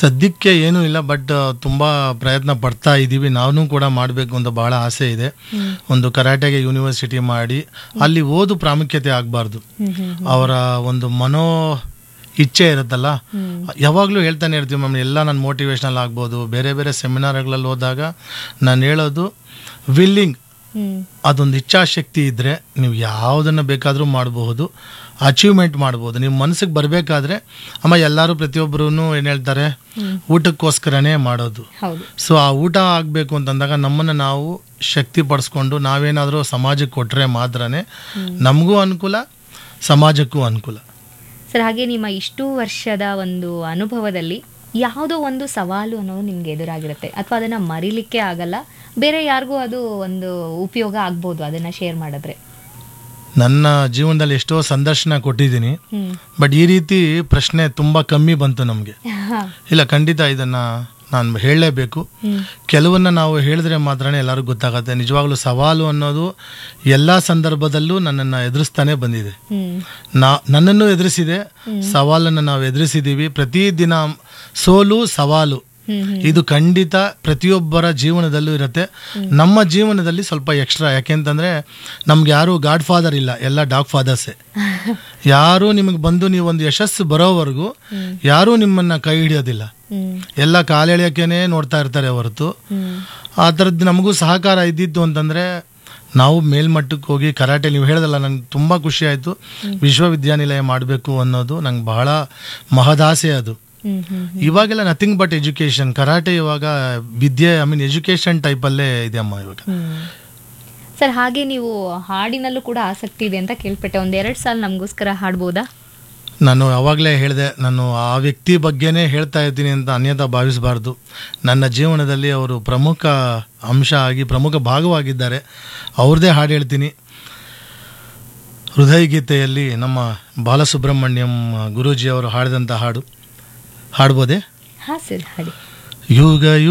ಸದ್ಯಕ್ಕೆ ಏನೂ ಇಲ್ಲ ಬಟ್ ತುಂಬ ಪ್ರಯತ್ನ ಪಡ್ತಾ ಇದ್ದೀವಿ ನಾವು ಕೂಡ ಮಾಡಬೇಕು ಅಂತ ಭಾಳ ಆಸೆ ಇದೆ ಒಂದು ಕರಾಟೆಗೆ ಯೂನಿವರ್ಸಿಟಿ ಮಾಡಿ ಅಲ್ಲಿ ಓದು ಪ್ರಾಮುಖ್ಯತೆ ಆಗಬಾರ್ದು ಅವರ ಒಂದು ಮನೋ ಇಚ್ಛೆ ಇರುತ್ತಲ್ಲ ಯಾವಾಗಲೂ ಹೇಳ್ತಾನೆ ಇರ್ತೀವಿ ಮ್ಯಾಮ್ ಎಲ್ಲ ನಾನು ಮೋಟಿವೇಶ್ನಲ್ ಆಗ್ಬೋದು ಬೇರೆ ಬೇರೆ ಸೆಮಿನಾರ್ಗಳಲ್ಲಿ ಹೋದಾಗ ನಾನು ಹೇಳೋದು ವಿಲ್ಲಿಂಗ್ ಹ್ಮ್ ಅದೊಂದು ಇಚ್ಛಾಶಕ್ತಿ ಇದ್ದರೆ ನೀವು ಯಾವುದನ್ನು ಬೇಕಾದರೂ ಮಾಡಬಹುದು ಅಚೀವ್ಮೆಂಟ್ ಮಾಡ್ಬೋದು ನಿಮ್ಮ ಮನಸ್ಸಿಗೆ ಬರಬೇಕಾದ್ರೆ ಅಮ್ಮ ಎಲ್ಲರೂ ಪ್ರತಿಯೊಬ್ಬರೂ ಏನು ಹೇಳ್ತಾರೆ ಊಟಕ್ಕೋಸ್ಕರನೇ ಮಾಡೋದು ಹೌದು ಸೊ ಆ ಊಟ ಆಗಬೇಕು ಅಂತಂದಾಗ ನಮ್ಮನ್ನು ನಾವು ಶಕ್ತಿ ಪಡಿಸ್ಕೊಂಡು ನಾವೇನಾದರೂ ಸಮಾಜಕ್ಕೆ ಕೊಟ್ಟರೆ ಮಾತ್ರನೇ ನಮಗೂ ಅನುಕೂಲ ಸಮಾಜಕ್ಕೂ ಅನುಕೂಲ ಸರ್ ಹಾಗೆ ನಿಮ್ಮ ಇಷ್ಟು ವರ್ಷದ ಒಂದು ಅನುಭವದಲ್ಲಿ ಯಾವುದೋ ಒಂದು ಸವಾಲು ಅನ್ನೋದು ನಿಮ್ಗೆ ಎದುರಾಗಿರುತ್ತೆ ಅಥವಾ ಅದನ್ನ ಮರಿಲಿಕ್ಕೆ ಆಗಲ್ಲ ಬೇರೆ ಯಾರಿಗೂ ಅದು ಒಂದು ಉಪಯೋಗ ಆಗ್ಬೋದು ಅದನ್ನ ಶೇರ್ ಮಾಡಿದ್ರೆ ನನ್ನ ಜೀವನದಲ್ಲಿ ಎಷ್ಟೋ ಸಂದರ್ಶನ ಕೊಟ್ಟಿದ್ದೀನಿ ಹ್ಮ್ ಬಟ್ ಈ ರೀತಿ ಪ್ರಶ್ನೆ ತುಂಬ ಕಮ್ಮಿ ಬಂತು ನಮಗೆ ಹಾ. ಇಲ್ಲ ಖಂಡಿತ ಇದನ್ನು ನಾನು ಹೇಳಲೇಬೇಕು ಹ್ಮ್ ಕೆಲವನ್ನ ನಾವು ಹೇಳಿದ್ರೆ ಮಾತ್ರನೇ ಎಲ್ಲರಿಗೂ ಗೊತ್ತಾಗುತ್ತೆ ನಿಜವಾಗ್ಲೂ ಸವಾಲು ಅನ್ನೋದು ಎಲ್ಲ ಸಂದರ್ಭದಲ್ಲೂ ನನ್ನನ್ನು ಎದುರಿಸ್ತಾನೆ ಬಂದಿದೆ ಹ್ಮ್ ನಾ ನನ್ನನ್ನು ಎದುರಿಸಿದೆ ಸವಾಲನ್ನು ನಾವು ಎದುರಿಸಿದ್ದೀವಿ ಪ್ರತಿದಿನ ಸೋಲು ಸವಾಲು ಹ್ಮ್ ಹ್ಮ್ ಇದು ಖಂಡಿತ ಪ್ರತಿಯೊಬ್ಬರ ಜೀವನದಲ್ಲೂ ಇರುತ್ತೆ ನಮ್ಮ ಜೀವನದಲ್ಲಿ ಸ್ವಲ್ಪ ಎಕ್ಸ್ಟ್ರಾ ಯಾಕೆಂತಂದ್ರೆ ನಮ್ಗೆ ಯಾರು ಗಾಡ್ ಫಾದರ್ ಇಲ್ಲ ಎಲ್ಲ ಡಾಗ್ ಫಾದರ್ಸೇ ಯಾರು ನಿಮಗೆ ಬಂದು ನೀವು ಒಂದು ಯಶಸ್ಸು ಬರೋವರೆಗೂ ಯಾರೂ ನಿಮ್ಮನ್ನ ಕೈ ಹಿಡಿಯೋದಿಲ್ಲ ಹ್ಮ್ ಎಲ್ಲ ಕಾಲೆಳೆಯೋಕ್ಕೇನೆ ನೋಡ್ತಾ ಇರ್ತಾರೆ ಹೊರತು ಹ್ಮ್ ಆ ಥರದ್ದು ನಮಗೂ ಸಹಕಾರ ಇದ್ದಿತ್ತು ಅಂತಂದರೆ ನಾವು ಮೇಲ್ಮಟ್ಟಕ್ಕೆ ಹೋಗಿ ಕರಾಟೆ ನೀವು ಹೇಳಿದಲ್ಲ ನಂಗೆ ತುಂಬ ಖುಷಿ ಆಯಿತು ವಿಶ್ವವಿದ್ಯಾನಿಲಯ ಮಾಡಬೇಕು ಅನ್ನೋದು ನಂಗೆ ಬಹಳ ಮಹದಾಸೆ ಅದು ಹ್ಮ್ ಹ್ಮ್ ಇವಾಗೆಲ್ಲ ನಥಿಂಗ್ ಬಟ್ ಎಜುಕೇಶನ್ ಕರಾಟೆ ಇವಾಗ ವಿದ್ಯೆ ಐ ಮೀನ್ ಎಜುಕೇಶನ್ ಟೈಪಲ್ಲೇ ಇದೆ ಅಮ್ಮ ಇವಾಗ ಹ್ಮ್ ಸರ್ ಹಾಗೆ ನೀವು ಹಾಡಿನಲ್ಲೂ ಕೂಡ ಆಸಕ್ತಿ ಇದೆ ಅಂತ ಕೇಳ್ಪಟ್ಟೆ ಒಂದ್ ಎರಡ್ ಸಾಲ ನಮಗೋಸ್ಕರ ಹಾಡ್ಬೋದಾ ನಾನು ಅವಾಗಲೇ ಹೇಳಿದೆ ನಾನು ಆ ವ್ಯಕ್ತಿ ಬಗ್ಗೆನೇ ಹೇಳ್ತಾ ಇರ್ತೀನಿ ಅಂತ ಅನ್ಯತಾ ಭಾವಿಸಬಾರ್ದು ನನ್ನ ಜೀವನದಲ್ಲಿ ಅವರು ಪ್ರಮುಖ ಅಂಶ ಆಗಿ ಪ್ರಮುಖ ಭಾಗವಾಗಿದ್ದಾರೆ ಅವ್ರದ್ದೇ ಹಾಡು ಹೇಳ್ತೀನಿ ಹೃದಯ ಗೀತೆಯಲ್ಲಿ ನಮ್ಮ ಬಾಲಸುಬ್ರಹ್ಮಣ್ಯಂ ಗುರೂಜಿ ಅವರು ಹಾಡಿದಂಥ ಹಾಡು ಹಾಡ್ಬೋದೇ ಹಾ ಸರ್ ಹಾಡಿ ಯುಗ